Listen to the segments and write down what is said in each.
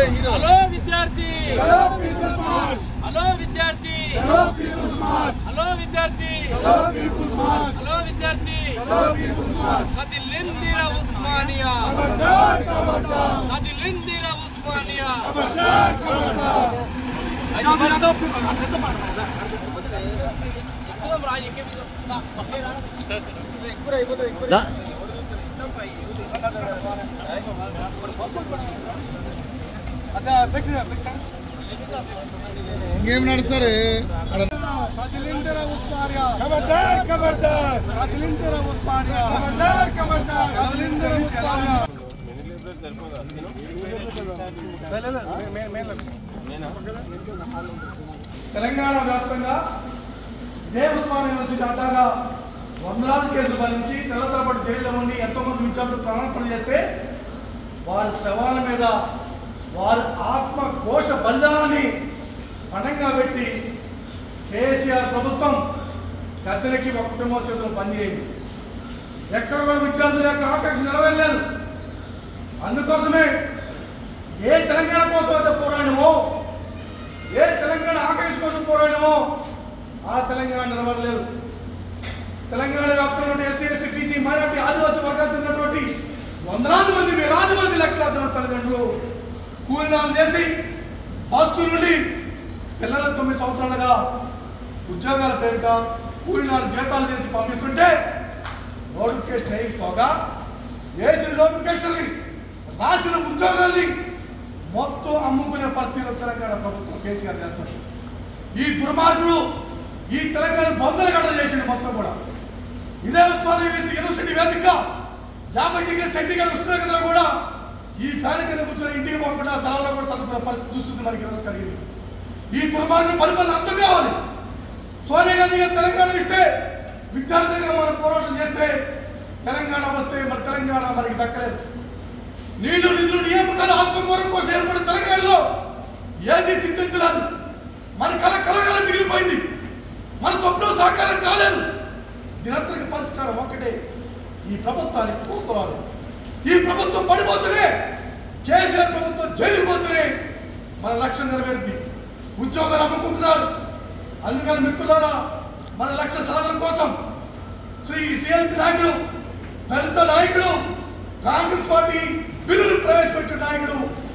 hello విద్యార్థి చలో peoples March hello విద్యార్థి చలో పీపుల్స్ మార్చ్ హలో విద్యార్థి చలో పీపుల్స్ మార్చ్ హలో విద్యార్థి చలో పీపుల్స్ మార్చ్ కదిలిందిర ఉస్మానియా ఖబర్దార్ ఖబర్దార్ కదిలిందిర ఉస్మానియా ఖబర్దార్ ఖబర్దార్ ఇంకేం నడుస్తారు కదిలిందిర ఉస్మానియా ఖబర్దార్ ఖబర్దార్ కదిలిందిర ఉస్మానియా ఖబర్దార్ ఖబర్దార్ కదిలిందిర ఉస్మానియా తెలంగాణ వ్యాప్తంగా ఇదే ఉస్మాన్ యూనివర్సిటీ అడ్డాగా వందలాది కేసులు భరించి నెల తరబడి జైల్లో ఉండి ఎంతోమంది విద్యార్థులు ప్రాణార్పణ చేస్తే వారి శవాల మీద వారి ఆత్మ ఘోష బలిదానాన్ని పణంగా పెట్టి కేసీఆర్ ప్రభుత్వం గద్దెలకి ఒక కుటుంబం చేతులు పనిచేయండి ఎక్కడ కూడా విద్యార్థుల యొక్క ఆకాంక్ష నెరవేరలేదు అందుకోసమే ఏ తెలంగాణ కోసం అయితే పోరాడినమో ఏ తెలంగాణ ఆకాంక్ష కోసం పోరాడినమో ఆ తెలంగాణ నిలబడలేదు తెలంగాణ వ్యాప్తంగా SC ST BC minority Adivasi వర్గాలు చెందినటువంటి వందలాది మంది వేలాది మంది లక్షలాది మంది తల్లిదండ్రులు కూలినాలు చేసి ఆస్తుల నుండి పిల్లల తొమ్మిది సంవత్సరాలుగా ఉద్యోగాల పేరిట కూలినాలు జీతాలు చేసి పంపిస్తుంటే నోటిఫికేషన్ అయిపోగా వేసిన నోటిఫికేషన్ని రాసిన ఉద్యోగాల్ని మొత్తం అమ్ముకునే పరిస్థితిలో తెలంగాణ ప్రభుత్వం కేసీఆర్ చేస్తుంది ఈ దుర్మార్గుడు ఈ తెలంగాణ బందల గడ్డ చేసిండు మొత్తం కూడా ఇదే ఉస్మానియా యూనివర్సిటీ వేదిక యాభై డిగ్రీ సెంటిగ్రేడ్ ఉష్ణోగ్రతలో కూడా ఈ ఫ్యాన్ కింద కూర్చొని ఇంటికి పోకుండా సెలవులో కూడా చదువుకున్న పరిస్థితి దుస్థితి మనకి ఈరోజు కలిగింది ఈ దుర్మార్గం పరిపాలన అంతం కావాలి సోనియా గాంధీ గారు తెలంగాణ ఇస్తే విద్యార్థులుగా మనం పోరాటం చేస్తే తెలంగాణ వస్తే మన తెలంగాణ మనకి దక్కలేదు నీళ్లు నిధులు నియామకాలు ఆత్మగౌరవం కోసం ఏర్పడిన తెలంగాణలో ఏది సిద్ధించలేదు మన కళ కలగల మిగిలిపోయింది మన స్వప్నం సాకారం కాలేదు దినత్రక పరిష్కారం ఒక్కటే ఈ ప్రభుత్వానికి కోరుకోవాలి ఈ ప్రభుత్వం పడిపోతేనే కేసీఆర్ ప్రభుత్వం జైలుకు పోతేనే మన లక్ష్యం నెరవేరుద్ది ఉద్యోగాలు అమ్ముకుంటున్నారు అందుకని మిత్రులారా మన లక్ష్య సాధన కోసం శ్రీ సిఎల్పి నాయకుడు దళిత నాయకుడు కాంగ్రెస్ పార్టీ బిల్లును ప్రవేశపెట్టిన నాయకుడు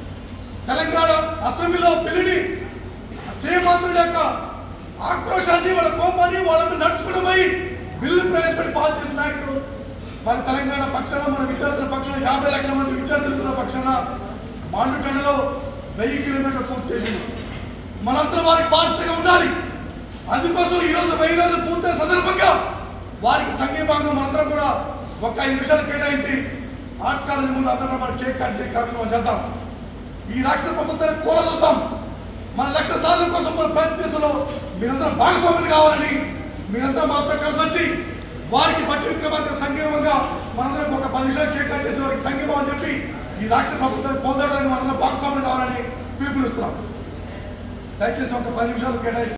తెలంగాణ అసెంబ్లీలో బిల్లుని సీమాంధ్రుల యొక్క ఆక్రోశాన్ని వాళ్ళ కోపాన్ని వాళ్ళ మీద నడుచుకుని పోయి బిల్లు ప్రవేశపెట్టి పాస్ చేసిన నాయకుడు మన తెలంగాణ పక్షాన మన విద్యార్థుల పక్షాన యాభై లక్షల మంది విద్యార్థుల పక్షాన మాండుటెండలో వెయ్యి కిలోమీటర్లు పూర్తి చేసింది మనందరం వారికి బానిసగా ఉండాలి అందుకోసం ఈరోజు వెయ్యి రోజులు పూర్తయిన సందర్భంగా వారికి సంఘీభాగం మనందరం కూడా ఒక ఐదు నిమిషాలు కేటాయించి ఆర్ట్స్ కాలేజ్ ముందు అందరం మనం కేక్ కట్ చేసి కార్యక్రమం చేద్దాం ఈ రాష్ట్ర ప్రభుత్వాన్ని కూలదొద్దాం మన లక్ష్య సాధన కోసం మన ప్రయత్నించలో మీరందరూ భాగస్వాములు కావాలని మీరందరూ మాతో కలిసి వచ్చి వారికి బట్టి విక్రమార్క సంఘీభంగా మనందరం ఒక పది నిమిషాలు కేక్ కట్ చేసి వారికి సంఘీభం అని చెప్పి ఈ రాష్ట్ర ప్రభుత్వాన్ని పొందడానికి మనందరం భాగస్వాములు కావాలని పిలుపునిస్తున్నాం దయచేసి ఒక పది నిమిషాలు కేటాయిస్తాం